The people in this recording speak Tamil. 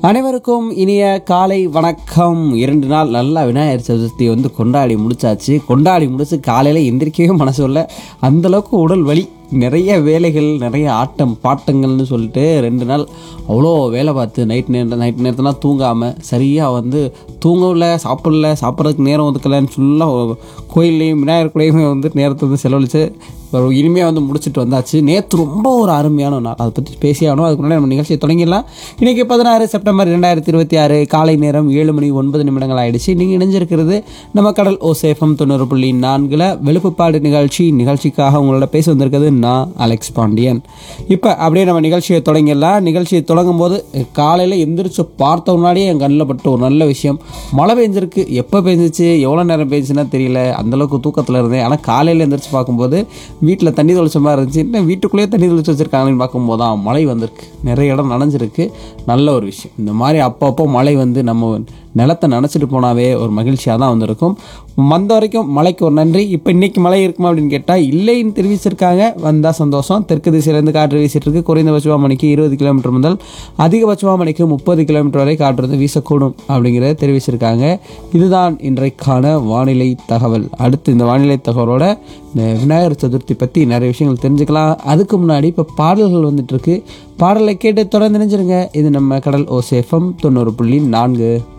அனைவருக்கும் இனிய காலை வணக்கம் இரண்டு நாள் நல்லா விநாயகர் சதுர்த்தி வந்து கொண்டாடி முடிச்சாச்சு கொண்டாடி முடிச்சு காலையில் எந்திரிக்கவே மனசு இல்லை அந்தளவுக்கு உடல் வலி நிறைய வேலைகள் நிறைய ஆட்டம் பாட்டங்கள்னு சொல்லிட்டு ரெண்டு நாள் அவ்வளோ வேலை பார்த்து நைட் நேரம் நைட் நேரத்துலாம் தூங்காமல் சரியாக வந்து தூங்கவில்லை சாப்பிடல சாப்பிட்றதுக்கு நேரம் ஒதுக்கலைன்னு ஃபுல்லாக கோயில்லையும் விநாயகர் கூடயுமே வந்து நேரத்தை வந்து செலவழித்து ஒரு இனிமையாக வந்து முடிச்சுட்டு வந்தாச்சு நேற்று ரொம்ப ஒரு அருமையான நாள் அதை பற்றி பேசி ஆகணும் அதுக்கு முன்னாடி நம்ம நிகழ்ச்சியை தொடங்கிடலாம் இன்றைக்கி பதினாறு செப்டம்பர் ரெண்டாயிரத்தி இருபத்தி ஆறு காலை நேரம் ஏழு மணி ஒன்பது நிமிடங்கள் ஆயிடுச்சு நீங்கள் இணைஞ்சிருக்கிறது நம்ம கடல் ஓ சேஃபம் தொண்ணூறு புள்ளி நான்கில் வெளுப்புப்பாடு நிகழ்ச்சி நிகழ்ச்சிக்காக உங்களோட பேச வந்திருக்கிறது நான் அலெக்ஸ் பாண்டியன் இப்போ அப்படியே நம்ம நிகழ்ச்சியை தொடங்கிடலாம் நிகழ்ச்சியை தொடங்கும் போது காலையில் எந்திரிச்சு பார்த்த முன்னாடியே என் கண்ணில் பட்டு ஒரு நல்ல விஷயம் மழை பெஞ்சிருக்கு எப்போ பெஞ்சிச்சு எவ்வளோ நேரம் பெஞ்சுன்னா தெரியல அந்தளவுக்கு தூக்கத்தில் இருந்தேன் ஆனால் காலையில் எந்திரிச்சு பார்க்கும்போது வீட்டில் தண்ணி தொளிச்ச மாதிரி இருந்துச்சு இன்னும் வீட்டுக்குள்ளேயே தண்ணி தொளிச்சு வச்சுருக்காங்கன்னு பார்க்கும்போது தான் மழை வந்திருக்கு நிறைய இடம் நனைஞ்சிருக்கு நல்ல ஒரு விஷயம் இந்த மாதிரி அப்பப்போ மழை வந்து நம்ம நிலத்தை நினச்சிட்டு போனாவே ஒரு மகிழ்ச்சியாக தான் வந்திருக்கும் வந்த வரைக்கும் மழைக்கு ஒரு நன்றி இப்போ இன்னைக்கு மழை இருக்குமா அப்படின்னு கேட்டால் இல்லைன்னு தெரிவிச்சிருக்காங்க வந்தால் சந்தோஷம் தெற்கு திசையிலேருந்து காற்று வீசிட்டு இருக்கு குறைந்தபட்சமாக மணிக்கு இருபது கிலோமீட்டர் முதல் அதிகபட்சமாக மணிக்கு முப்பது கிலோமீட்டர் வரை காற்று வந்து வீசக்கூடும் அப்படிங்கிறத தெரிவிச்சிருக்காங்க இதுதான் இன்றைக்கான வானிலை தகவல் அடுத்து இந்த வானிலை தகவலோட இந்த விநாயகர் சதுர்த்தி பற்றி நிறைய விஷயங்கள் தெரிஞ்சுக்கலாம் அதுக்கு முன்னாடி இப்போ பாடல்கள் வந்துட்டு இருக்கு பாடலை கேட்டு தொடர்ந்து நினைச்சிருங்க இது நம்ம கடல் ஓசேஃபம் தொண்ணூறு புள்ளி நான்கு